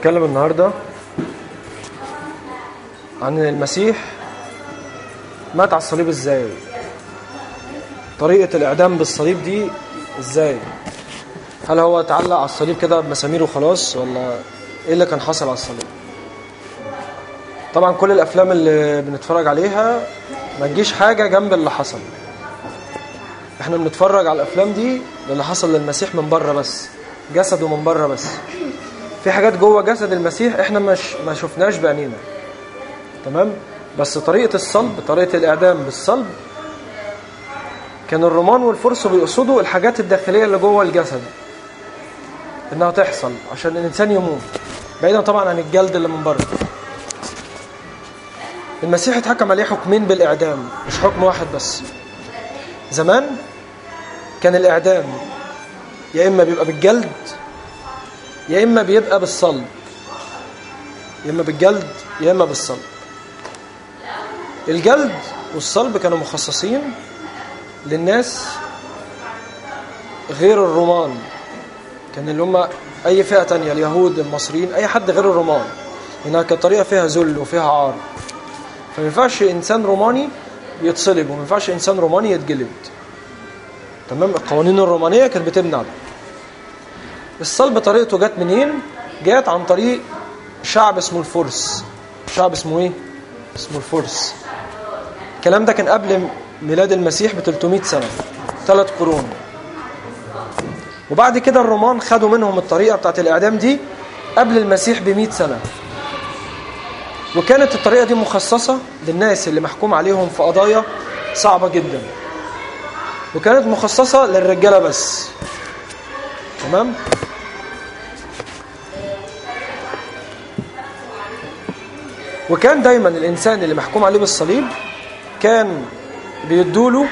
هنتكلم النهاردة عن المسيح مات على الصليب ازاي طريقة الإعدام بالصليب دي ازاي هل هو اتعلق على الصليب كده بمسامير وخلاص ولا ايه اللي كان حصل على الصليب طبعا كل الأفلام اللي بنتفرج عليها ما تجيش حاجة جنب اللي حصل احنا بنتفرج على الأفلام دي اللي حصل للمسيح من بره بس جسده من بره بس في حاجات جوه جسد المسيح احنا مش ما شفناش بعينينا تمام بس طريقة الصلب طريقة الإعدام بالصلب كان الرومان والفرس بيقصدوا الحاجات الداخلية اللي جوه الجسد إنها تحصل عشان الإنسان يموت بعيدا طبعا عن الجلد اللي من بره المسيح اتحكم عليه حكمين بالإعدام مش حكم واحد بس زمان كان الإعدام يا إما بيبقى بالجلد يا إما بيبقى بالصلب يا إما بالجلد يا إما بالصلب الجلد والصلب كانوا مخصصين للناس غير الرومان كان اللي هم أي فئة تانية اليهود المصريين أي حد غير الرومان لأنها كانت طريقة فيها ذل وفيها عار فما ينفعش إنسان روماني يتصلب وما ينفعش إنسان روماني يتجلد تمام القوانين الرومانية كانت بتمنع ده الصلب طريقته جت منين جت عن طريق شعب اسمه الفرس شعب اسمه ايه اسمه الفرس الكلام ده كان قبل ميلاد المسيح ب 300 سنة ثلاث قرون وبعد كده الرومان خدوا منهم الطريقة بتاعت الإعدام دي قبل المسيح ب 100 سنة وكانت الطريقة دي مخصصة للناس اللي محكوم عليهم في قضايا صعبة جدا وكانت مخصصة للرجالة بس تمام وكان دايما الإنسان اللي محكوم عليه بالصليب كان بيدوله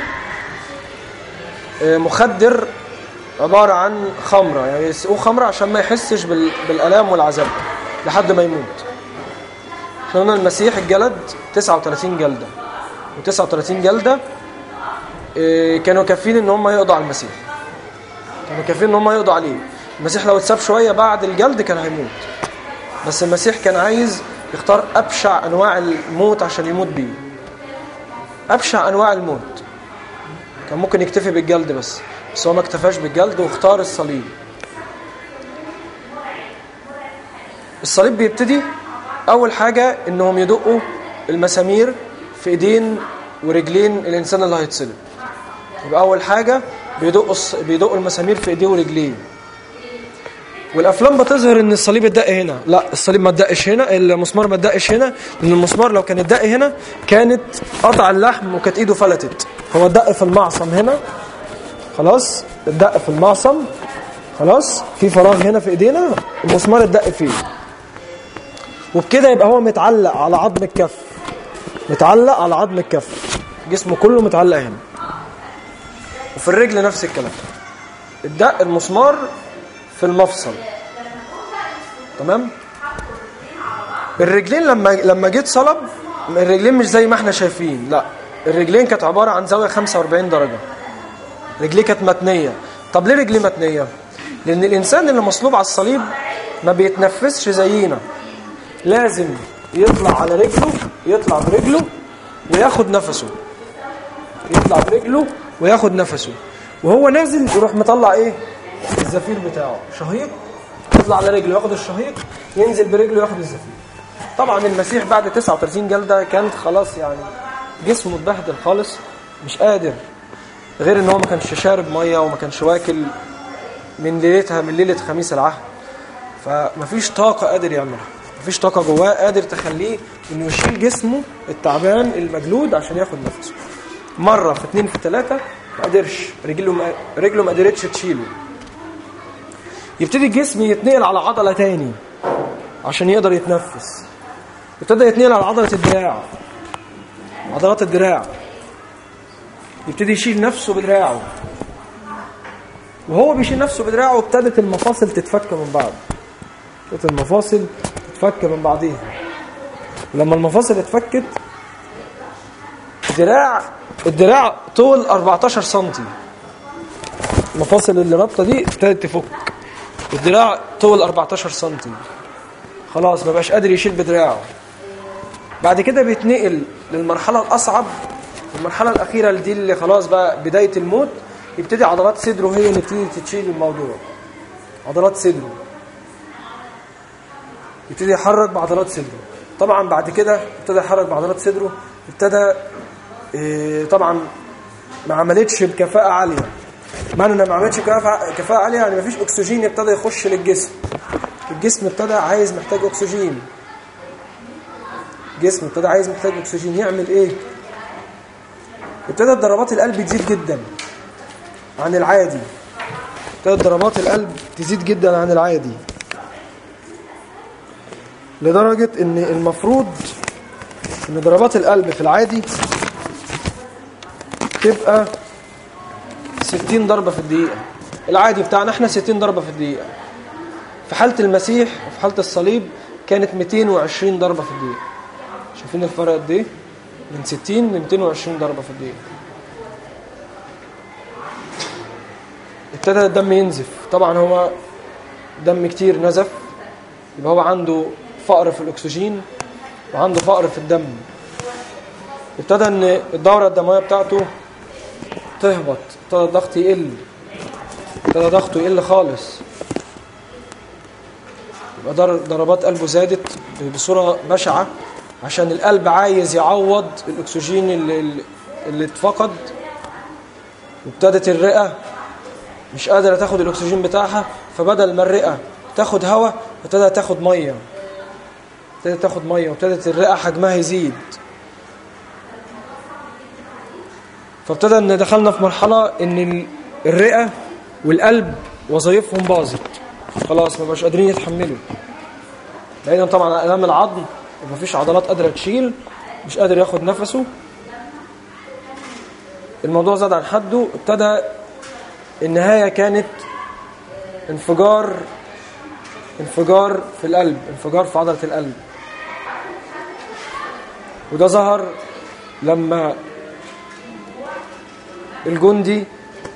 مخدر عبارة عن خمرة يعني يسقوه خمرة عشان ما يحسش بالألام والعذاب لحد ما يموت احنا قلنا المسيح الجلد 39 جلدة و39 جلدة كانوا كافيين ان هم يقضوا على المسيح كانوا كافيين ان هم يقضوا عليه المسيح لو اتساب شوية بعد الجلد كان هيموت بس المسيح كان عايز يختار أبشع أنواع الموت عشان يموت بيه أبشع أنواع الموت كان ممكن يكتفي بالجلد بس بس هو ما اكتفاش بالجلد واختار الصليب الصليب بيبتدي أول حاجة إنهم يدقوا المسامير في إيدين ورجلين الإنسان اللي هيتصلب يبقى أول حاجة بيدقوا بيدقوا المسامير في إيديه ورجليه والافلام بتظهر ان الصليب اتدق هنا لا الصليب ما اتدقش هنا المسمار ما اتدقش هنا لان المسمار لو كان اتدق هنا كانت قطع اللحم وكانت ايده فلتت هو اتدق في المعصم هنا خلاص اتدق في المعصم خلاص في فراغ هنا في ايدينا المسمار اتدق فيه وبكده يبقى هو متعلق على عظم الكف متعلق على عظم الكف جسمه كله متعلق هنا وفي الرجل نفس الكلام اتدق المسمار في المفصل تمام الرجلين لما لما جيت صلب الرجلين مش زي ما احنا شايفين لا الرجلين كانت عبارة عن زاوية 45 درجة رجليه كانت متنية طب ليه رجليه متنية لان الانسان اللي مصلوب على الصليب ما بيتنفسش زينا لازم يطلع على رجله يطلع برجله وياخد نفسه يطلع برجله وياخد نفسه وهو نازل يروح مطلع ايه الزفير بتاعه شهيق يطلع على رجله ياخد الشهيق ينزل برجله ياخد الزفير طبعا المسيح بعد 39 جلدة كانت خلاص يعني جسمه اتبهدل خالص مش قادر غير ان هو ما كانش شارب ميه وما كانش واكل من ليلتها من ليله خميس العهد فمفيش طاقه قادر يعملها مفيش طاقه جواه قادر تخليه انه يشيل جسمه التعبان المجلود عشان ياخد نفسه مره في اتنين في ثلاثه ما قدرش رجله ما رجله ما قدرتش تشيله يبتدي الجسم يتنقل على عضلة تاني عشان يقدر يتنفس يبتدي يتنقل على عضلة الدراع عضلات الدراع يبتدي يشيل نفسه بدراعه وهو بيشيل نفسه بدراعه ابتدت المفاصل تتفك من بعض ابتدت المفاصل تتفك من بعضيها ولما المفاصل اتفكت الدراع الدراع طول 14 سنتي المفاصل اللي رابطه دي ابتدت تفك الدراع طول 14 سنتي خلاص ما بقاش قادر يشيل بدراعه بعد كده بيتنقل للمرحلة الأصعب المرحلة الأخيرة دي اللي خلاص بقى بداية الموت يبتدي عضلات صدره هي اللي تبتدي تشيل الموضوع عضلات صدره يبتدي يحرك بعضلات صدره طبعا بعد كده ابتدى يحرك بعضلات صدره ابتدى إيه طبعا ما عملتش بكفاءة عالية معنى انها ما عملتش بكفاءة كفاءة عالية يعني ما فيش اكسجين ابتدى يخش للجسم الجسم ابتدى عايز محتاج اكسجين الجسم ابتدى عايز محتاج اكسجين يعمل ايه ابتدت ضربات القلب تزيد جدا عن العادي ابتدت ضربات القلب تزيد جدا عن العادي لدرجة ان المفروض ان ضربات القلب في العادي تبقى 60 ضربة في الدقيقة العادي بتاعنا احنا 60 ضربة في الدقيقة في حالة المسيح وفي حالة الصليب كانت 220 ضربة في الدقيقة شايفين الفرق قد ايه من 60 ل 220 ضربة في الدقيقة ابتدى الدم ينزف طبعا هو دم كتير نزف يبقى هو عنده فقر في الأكسجين وعنده فقر في الدم ابتدى ان الدورة الدموية بتاعته تهبط ابتدى الضغط يقل ابتدى ضغطه يقل خالص يبقى ضربات قلبه زادت بصورة بشعة عشان القلب عايز يعوض الأكسجين اللي, اللي اتفقد وابتدت الرئة مش قادرة تاخد الأكسجين بتاعها فبدل ما الرئة تاخد هواء ابتدت تاخد مية ابتدت تاخد مية وابتدت الرئة حجمها يزيد فابتدى ان دخلنا في مرحلة ان الرئة والقلب وظائفهم باظت خلاص ما بقاش قادرين يتحملوا بعيدا طبعا عن الام العظم ومفيش عضلات قادرة تشيل مش قادر ياخد نفسه الموضوع زاد عن حده ابتدى النهاية كانت انفجار انفجار في القلب انفجار في عضلة القلب وده ظهر لما الجندي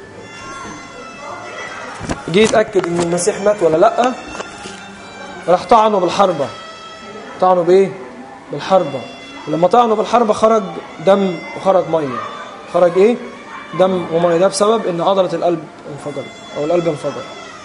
جه يتأكد ان المسيح مات ولا لأ راح طعنه بالحربة طعنه بايه بالحربة ولما طعنه بالحربة خرج دم وخرج مية خرج ايه دم ومية ده بسبب ان عضلة القلب انفجرت او القلب انفجر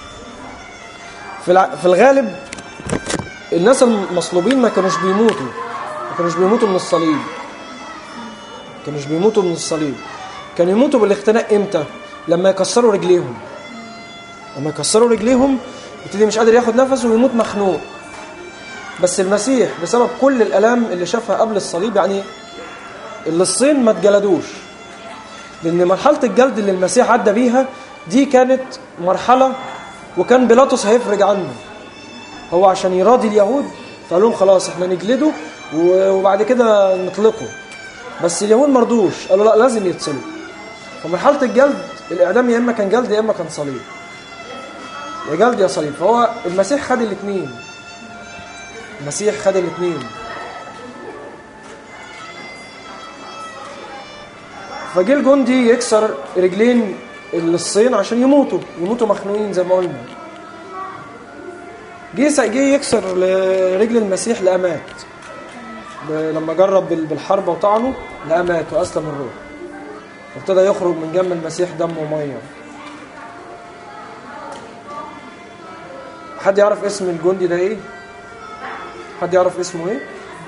في في الغالب الناس المصلوبين ما كانوش بيموتوا ما كانوش بيموتوا من الصليب ما كانوش بيموتوا من الصليب كانوا يموتوا بالاختناق امتى لما يكسروا رجليهم لما يكسروا رجليهم يبتدي مش قادر ياخد نفسه ويموت مخنوق بس المسيح بسبب كل الالام اللي شافها قبل الصليب يعني اللي الصين ما اتجلدوش لان مرحله الجلد اللي المسيح عدى بيها دي كانت مرحله وكان بيلاطس هيفرج عنه هو عشان يراضي اليهود فقال لهم خلاص احنا نجلده وبعد كده نطلقه بس اليهود مرضوش قالوا لا لازم يتصلب فمرحله الجلد الاعدام يا اما كان جلد يا اما كان صليب يا جلد يا صليب فهو المسيح خد الاثنين المسيح خد الاثنين فجه الجندي يكسر رجلين الصين عشان يموتوا يموتوا مخنوقين زي ما قلنا جه جه يكسر رجل المسيح لقى مات لما جرب بالحرب وطعنه لقى مات واسلم الروح وابتدى يخرج من جنب المسيح دم وميه حد يعرف اسم الجندي ده ايه حد يعرف اسمه ايه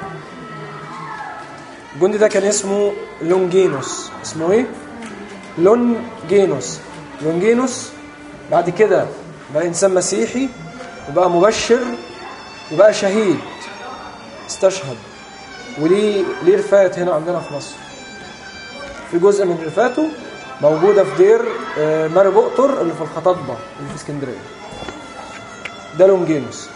الجندي ده كان اسمه لونجينوس اسمه ايه لونجينوس لونجينوس بعد كده بقى انسان مسيحي وبقى مبشر وبقى شهيد استشهد وليه ليه رفات هنا عندنا في مصر في جزء من رفاته موجوده في دير ماري بؤطر اللي في الخطاطبه اللي في اسكندريه ده لونجينوس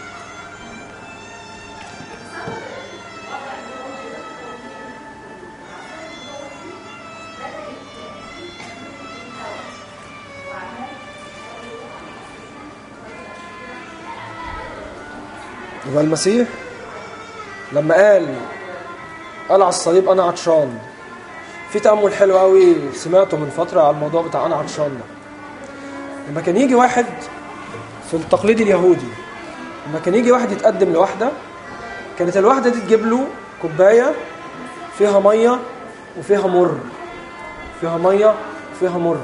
يبقى المسيح لما قال قال على الصليب انا عطشان في تامل حلو قوي سمعته من فتره على الموضوع بتاع انا عطشان ده لما كان يجي واحد في التقليد اليهودي لما كان يجي واحد يتقدم لواحده كانت الواحدة دي تجيب له كوباية فيها مية وفيها مر فيها مية وفيها مر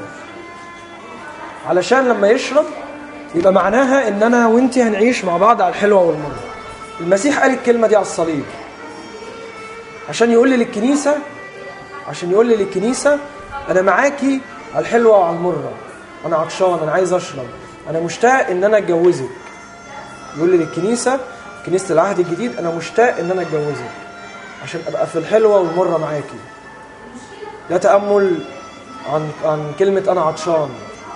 علشان لما يشرب يبقى معناها ان انا وانتي هنعيش مع بعض على الحلوة والمر المسيح قال الكلمة دي على الصليب عشان يقول لي للكنيسة عشان يقول لي للكنيسة انا معاكي على الحلوة وعلى المرة انا عطشان انا عايز اشرب انا مشتاق ان انا اتجوزك يقول لي للكنيسة كنيسة العهد الجديد انا مشتاق ان انا اتجوزك عشان ابقى في الحلوة والمرة معاكي لا تأمل عن عن كلمة انا عطشان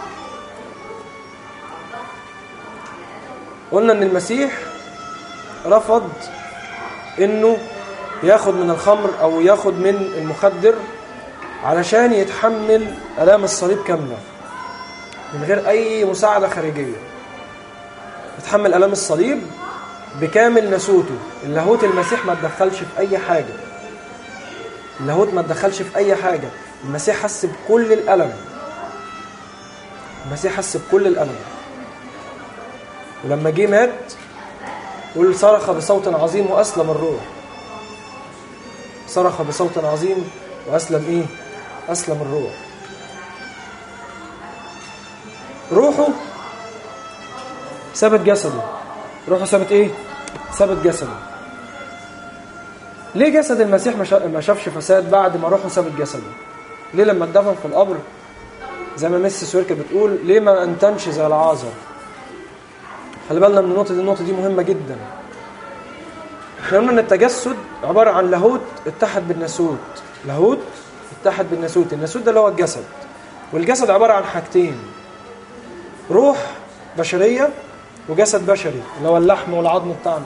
قلنا ان المسيح رفض انه ياخد من الخمر او ياخد من المخدر علشان يتحمل الام الصليب كامله من غير اي مساعده خارجيه يتحمل الام الصليب بكامل نسوته اللاهوت المسيح ما تدخلش في اي حاجه اللاهوت ما تدخلش في اي حاجه المسيح حس بكل الالم المسيح حس بكل الالم ولما جه مات يقول صرخ بصوت عظيم واسلم الروح صرخ بصوت عظيم واسلم ايه اسلم الروح روحه سابت جسده روحه سابت ايه سابت جسده ليه جسد المسيح ما شافش فساد بعد ما روحه سابت جسده ليه لما اتدفن في القبر زي ما ميسي سويركا بتقول ليه ما انتنش زي العازر خلي بالنا من النقطه دي النقطه دي مهمه جدا احنا قلنا ان التجسد عباره عن لاهوت اتحد بالناسوت لاهوت اتحد بالناسوت الناسوت ده اللي هو الجسد والجسد عباره عن حاجتين روح بشريه وجسد بشري اللي هو اللحم والعظم بتاعنا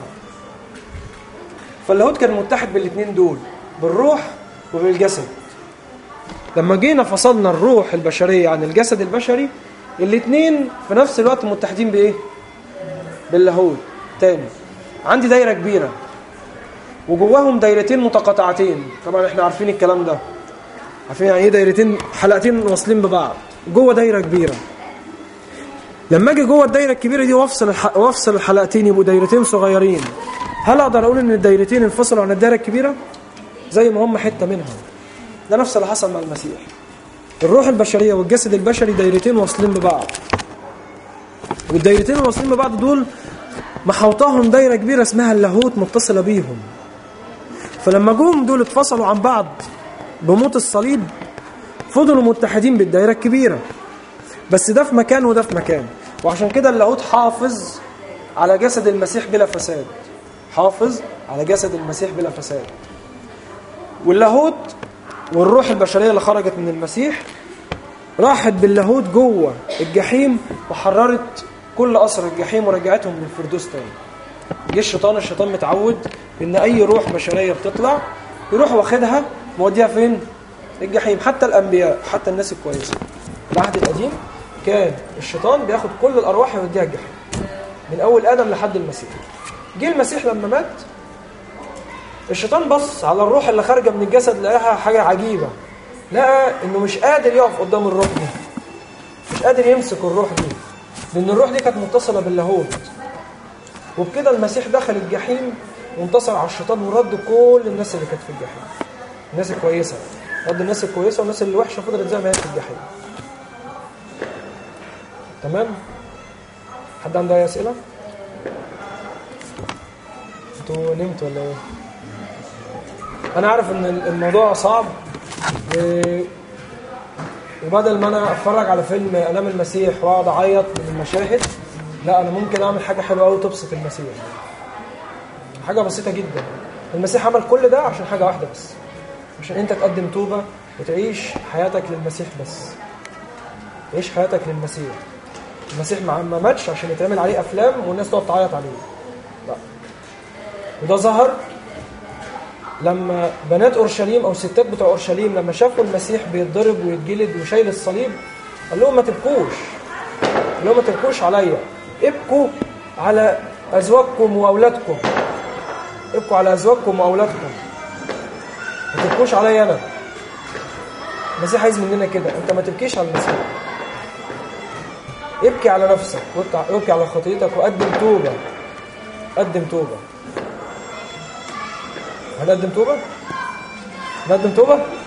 فاللاهوت كان متحد بالاثنين دول بالروح وبالجسد لما جينا فصلنا الروح البشريه عن الجسد البشري الاثنين في نفس الوقت متحدين بايه باللاهوت تاني عندي دايره كبيره وجواهم دايرتين متقاطعتين طبعا احنا عارفين الكلام ده عارفين يعني ايه دايرتين حلقتين واصلين ببعض جوه دايره كبيره لما اجي جوه الدايره الكبيره دي وافصل الح... وافصل الحلقتين يبقوا دايرتين صغيرين هل اقدر اقول ان الدايرتين انفصلوا عن الدايره الكبيره زي ما هم حته منها ده نفس اللي حصل مع المسيح الروح البشريه والجسد البشري دايرتين واصلين ببعض والدايرتين الواصلين ببعض دول محوطاهم دايره كبيره اسمها اللاهوت متصله بيهم فلما جم دول اتفصلوا عن بعض بموت الصليب فضلوا متحدين بالدائرة الكبيرة بس ده في مكان وده في مكان وعشان كده اللاهوت حافظ على جسد المسيح بلا فساد حافظ على جسد المسيح بلا فساد واللاهوت والروح البشرية اللي خرجت من المسيح راحت باللاهوت جوه الجحيم وحررت كل أسر الجحيم ورجعتهم للفردوس تاني جه الشيطان الشيطان متعود ان اي روح بشريه بتطلع يروح واخدها موديها فين الجحيم حتى الانبياء حتى الناس الكويسه العهد القديم كان الشيطان بياخد كل الارواح يوديها الجحيم من اول ادم لحد المسيح جه المسيح لما مات الشيطان بص على الروح اللي خارجه من الجسد لقاها حاجه عجيبه لقى انه مش قادر يقف قدام الروح دي مش قادر يمسك الروح دي لان الروح دي كانت متصله باللاهوت وبكده المسيح دخل الجحيم وانتصر على الشيطان ورد كل الناس اللي كانت في الجحيم الناس الكويسة رد الناس الكويسة والناس اللي وحشة فضلت زي ما هي في الجحيم تمام حد عنده اي اسئله انتوا نمتوا ولا ايه انا عارف ان الموضوع صعب و... وبدل ما انا اتفرج على فيلم الام المسيح واقعد اعيط من المشاهد لا انا ممكن اعمل حاجه حلوه قوي تبسط المسيح حاجه بسيطه جدا المسيح عمل كل ده عشان حاجه واحده بس عشان انت تقدم توبه وتعيش حياتك للمسيح بس تعيش حياتك للمسيح المسيح ما ماتش عشان يتعمل عليه افلام والناس تقعد تعيط عليه لا وده ظهر لما بنات اورشليم او الستات بتوع اورشليم لما شافوا المسيح بيتضرب ويتجلد وشايل الصليب قال لهم ما تبكوش قال لهم ما تبكوش عليا ابكوا على ازواجكم واولادكم ابكوا على ازواجكم واولادكم ما تبكوش عليا انا المسيح عايز مننا كده انت ما تبكيش على المسيح ابكي على نفسك ابكي على خطيتك وقدم توبه قدم توبه هنقدم توبة؟ هنقدم توبة؟